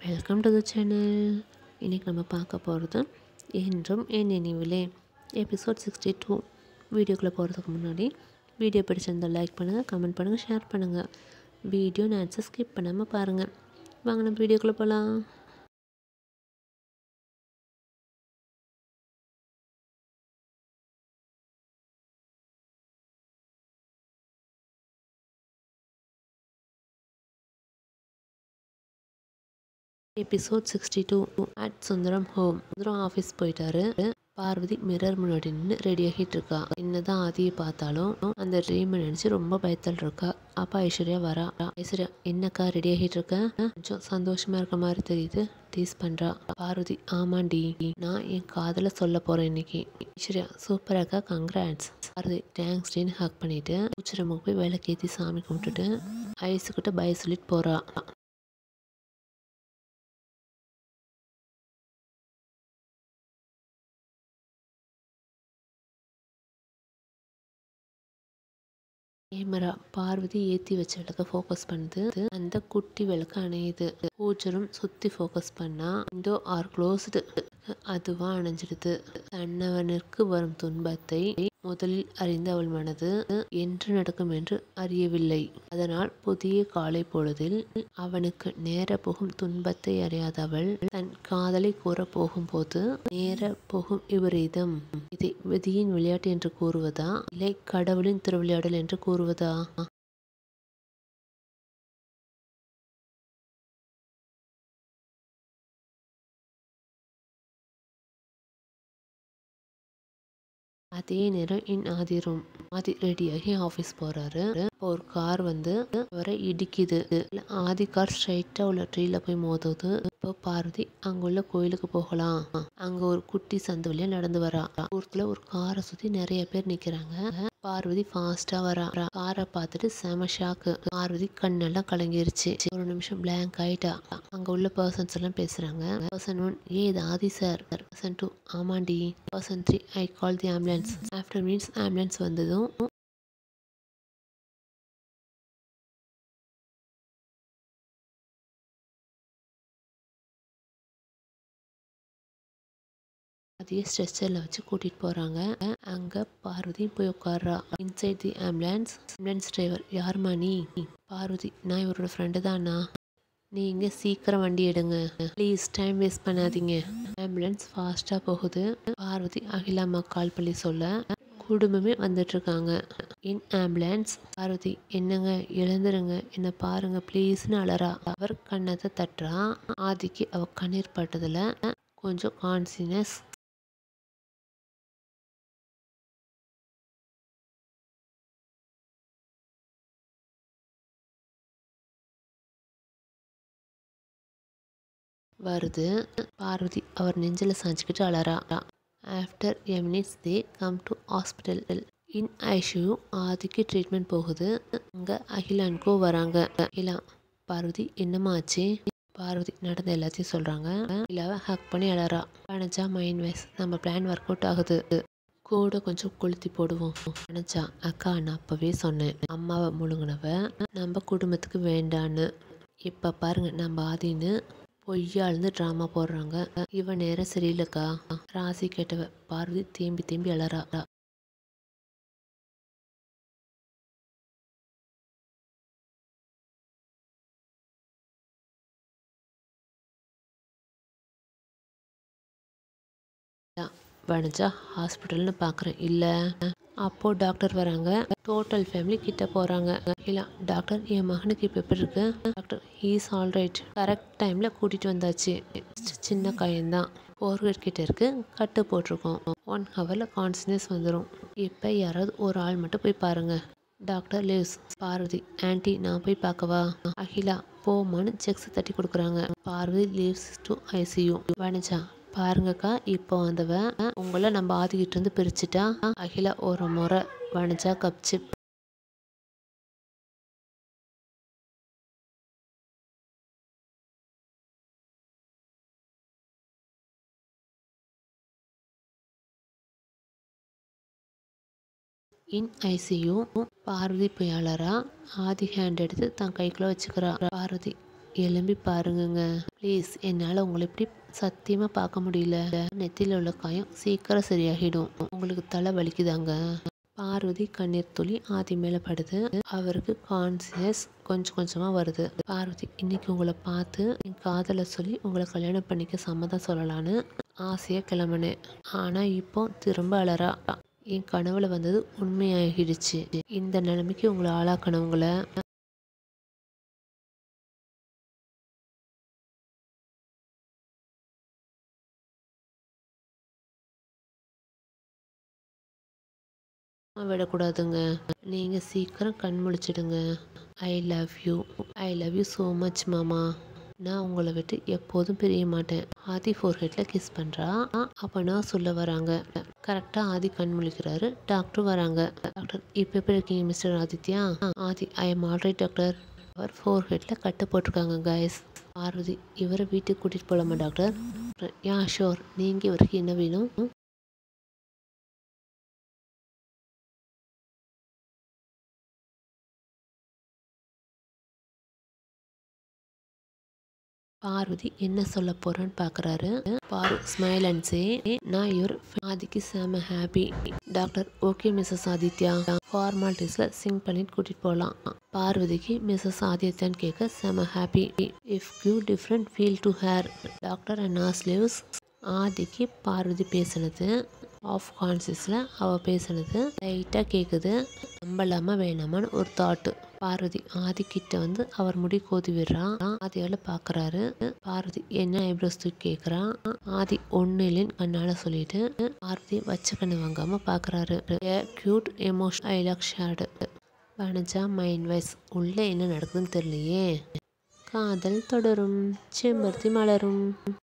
welcome to the channel இன்றைக்கி நம்ம பார்க்க போகிறது என்றும் என் நினைவிலே எபிசோட் சிக்ஸ்டி டூ வீடியோக்குள்ளே போகிறதுக்கு முன்னாடி வீடியோ பிடிச்சிருந்தால் லைக் பண்ணுங்கள் கமெண்ட் பண்ணுங்கள் ஷேர் பண்ணுங்கள் வீடியோ நேட்ஸை ஸ்கிப் பண்ணாமல் பாருங்கள் வாங்க நம்ம வீடியோக்குள்ளே போகலாம் episode sixty two at Sundaram home Sundaram office போயிட்டாரு பார்வதி மிரர் முன்னாடி நின்று ரெடி ஆகிட்டு இருக்கா என்னதான் ஆதியை பார்த்தாலும் அந்த ட்ரீமை நினச்சி ரொம்ப பயத்தில் இருக்கா அப்பா ஐஸ்வர்யா வரா ஐஸ்வர்யா என்னக்கா ரெடி ஆகிட்டு இருக்க கொஞ்சம் சந்தோஷமா இருக்க மாதிரி தெரியுது டீஸ் பண்றா பார்வதி ஆமாண்டி நான் என் காதல சொல்ல போறேன் இன்னைக்கு ஐஸ்வர்யா சூப்பராக்கா கங்க்ராட்ஸ் பார்வதி தேங்க்ஸ் டீன்னு ஹக் பண்ணிட்டு உச்சிரமுக்கு போய் விளக்கேற்றி சாமி கும்பிட்டுட்டு ஐஸுக்கிட்ட பய சொல்லிட்டு போறா கேமரா பார்வதி ஏற்றி வச்ச விளக்க ஃபோக்கஸ் பண்ணுது அந்த குட்டி விளக்கு அணையுது பூஜரும் சுற்றி ஃபோக்கஸ் பண்ணா இண்டோ ஆர் க்ளோஸ்டு அதுவா அணைஞ்சிடுது தன்னவனுக்கு வரும் துன்பத்தை முதலில் அறிந்த அவள் மனது என்று நடக்கும் என்று அறியவில்லை அதனால் புதிய காலை பொழுதில் அவனுக்கு நேர போகும் துன்பத்தை அறியாத அவள் தன் காதலை கூற போகும்போது நேர போகும் விபரீதம் இதை விதியின் விளையாட்டு என்று கூறுவதா இல்லை கடவுளின் திருவிளையாடல் என்று கூறுவதா அதே நேரம் இன் ஆதி ரூம் ஆதி ரெடியாகி ஆஃபீஸ் போகிறாரு இப்போ ஒரு கார் வந்து அவரை இடிக்குது ஆதி கார் ஸ்ட்ரைட்டாக உள்ள ட்ரீல போய் மோதுது இப்போ பார்வதி அங்குள்ள கோயிலுக்கு போகலாம் அங்க ஒரு குட்டி சந்து வழியா நடந்து வரா ஊருக்குள்ள ஒரு காரை சுத்தி நிறைய பேர் நிக்கிறாங்க பார்வதி ஃபாஸ்டா வரா காரை பார்த்துட்டு செம ஷாக்கு பார்வதி கண்ணெல்லாம் கலங்கிருச்சு ஒரு நிமிஷம் பிளாங்க் ஆயிட்டா அங்க உள்ள பர்சன்ஸ் எல்லாம் பேசுறாங்க பர்சன் ஒன் ஏ இது ஆதி சார் பர்சன் டூ ஆமாண்டி person three I call the ambulance after means ambulance வந்ததும் அதே ஸ்ட்ரெச்சரில் வச்சு கூட்டிகிட்டு போகிறாங்க அங்கே பார்வதி போய் உட்கார்றா inside the ambulance ambulance driver யாருமா நீ பார்வதி நான் இவரோட ஃப்ரெண்டு தானா நீங்கள் சீக்கிரம் வண்டி எடுங்க ப்ளீஸ் டைம் வேஸ்ட் பண்ணாதீங்க ஆம்புலன்ஸ் ஃபாஸ்ட்டாக போகுது பார்வதி அகிலாம்மா கால் பண்ணி சொல்ல குடும்பமே வந்துட்டு இருக்காங்க இன் ஆம்புலன்ஸ் பார்வதி என்னங்க எழுந்துருங்க என்ன பாருங்க ப்ளீஸ்னு அலறா அவர் கண்ணத்தை தட்டுறா ஆதிக்கு அவ கண்ணீர் பட்டதில் கொஞ்சம் கான்சியஸ் வருது பார்வதி அவர் நெஞ்சில் சாஞ்சிக்கிட்டு அலறா after a minutes they come to hospital in ICU ஆதிக்கு ட்ரீட்மெண்ட் போகுது அங்கே அகிலான்கோ வராங்க அகிலா பார்வதி என்னம்மா ஆச்சு பார்வதி நடந்த எல்லாத்தையும் சொல்கிறாங்க இல்லாவ ஹக் பண்ணி அழறா வனஜா மைண்ட் வைஸ் நம்ம பிளான் ஒர்க் அவுட் ஆகுது கூட கொஞ்சம் கொளுத்தி போடுவோம் வனஜா அக்கா நான் அப்போவே சொன்னேன் அம்மாவை முழுங்கினவ நம்ம குடும்பத்துக்கு வேண்டான்னு இப்போ பாருங்க நம்ம ஆதின்னு பொய்யாழ்ந்து ட்ராமா போடுறாங்க இவன் நேரம் சரியில்லைக்கா ராசி கேட்டவ பார்வதி தேம்பி தேம்பி அலறா வனஜா ஹாஸ்பிட்டல்னு பார்க்குறேன் இல்லை அப்போ டாக்டர் வராங்க டோட்டல் ஃபேமிலி கிட்ட போகிறாங்க இல்லை டாக்டர் என் மகனுக்கு இப்போ எப்படி இருக்கு doctor he's all right correct டைமில் கூட்டிகிட்டு வந்தாச்சு சின்ன காயம்தான் ஃபோர்கேட் கிட்ட இருக்கு கட்டு போட்டிருக்கோம் ஒன் ஹவரில் கான்சியஸ் வந்துடும் இப்போ யாராவது ஒரு ஆள் மட்டும் போய் பாருங்க டாக்டர் லிவ்ஸ் பார்வதி ஆன்ட்டி நான் போய் பார்க்கவா அகிலா போமான்னு செக்ஸ் தட்டி கொடுக்குறாங்க Parvathi leaves to ICU Vanaja பாருங்கக்கா இப்போ வந்தவ உங்களை நம்ம ஆதிக்கிட்டு இருந்து பிரிச்சுட்டா அகிலா ஒரு முறை வனஜா கப்சிப் இன் ஐசியூ பார்வதி புயலரா ஆதி ஹேண்ட் எடுத்து தன் கைக்குள்ள வச்சுக்கிறா பார்வதி எலும்பி பாருங்கங்க ப்ளீஸ் என்னால் உங்களை இப்படி சத்தியமாக பார்க்க முடியல நெத்தியில் உள்ள காயம் சீக்கிரம் சரியாகிடும் உங்களுக்கு தலை வலிக்குதாங்க பார்வதி கண்ணீர் துளி ஆதி மேலே படுது அவருக்கு கான்சியஸ் கொஞ்சம் கொஞ்சமாக வருது பார்வதி இன்னைக்கு உங்களை பார்த்து என் காதலை சொல்லி உங்களை கல்யாணம் பண்ணிக்க சம்மதம் சொல்லலான்னு ஆசையாக கிளம்புனேன் ஆனால் இப்போ திரும்ப அலறா என் கனவுல வந்தது உண்மையாகிடுச்சு இந்த நிலைமைக்கு உங்களை ஆளாக்கணவங்களை விடக்கூடாதுங்க நீங்கள் சீக்கிரம் கண் முழிச்சிடுங்க I love you I love you so much மாமா நான் உங்களை விட்டு எப்போதும் பிரிய மாட்டேன் ஆதி ஃபோர் ஹெட்டில் கிஸ் பண்ணுறா அப்போ நான் சொல்ல வராங்க கரெக்டாக ஆதி கண் முழிக்கிறாரு டாக்டர் வராங்க டாக்டர் இப்போ எப்படி இருக்கீங்க mister Adithya Aadhi I am alright doctor அவர் ஃபோர் ஹெட்டில் கட்டு போட்டிருக்காங்க கைஸ் பார்வதி இவரை வீட்டுக்கு கூட்டிகிட்டு போகலாமா டாக்டர் யா ஷோர் நீங்கள் இவருக்கு என்ன வேணும் பார்வதி என்ன சொல்ல போறான்னு பாக்குறாரு பாரு ஸ்மைல் அண்ட் சே நான் இவர் ஆதிக்கு செம happy doctor okay missus Adithya ஃபார்மாலிட்டிஸ்ல சிங் பண்ணிட்டு கூட்டிட்டு போகலாம் பார்வதிக்கு மிஸ்ஸஸ் ஆதித்யான்னு கேட்க செம happy if you different feel to hear doctor and nurse leaves ஆதிக்கு பார்வதி பேசுனது ஆஃப் கான்சியஸில் அவள் பேசுனது லைட்டாக கேட்குது நம்பலாமா வேணாமான்னு ஒரு தாட்டு பார்வதி ஆதி கிட்ட வந்து அவர் முடி கோதி விடுறான் ஆதியால பார்க்குறாரு பார்வதி என்ன ஐப்ரோஸ் தூக்கி கேட்குறான் ஆதி ஒன்று இல்லைன்னு கண்ணால் சொல்லிட்டு பார்வதி வச்ச கண்ணு வாங்காமல் பார்க்குறாரு cute emotion eye lock shade Vanaja mind wise உள்ளே என்ன நடக்குதுன்னு தெரியலையே காதல் தொடரும் செம்பருத்தி மலரும்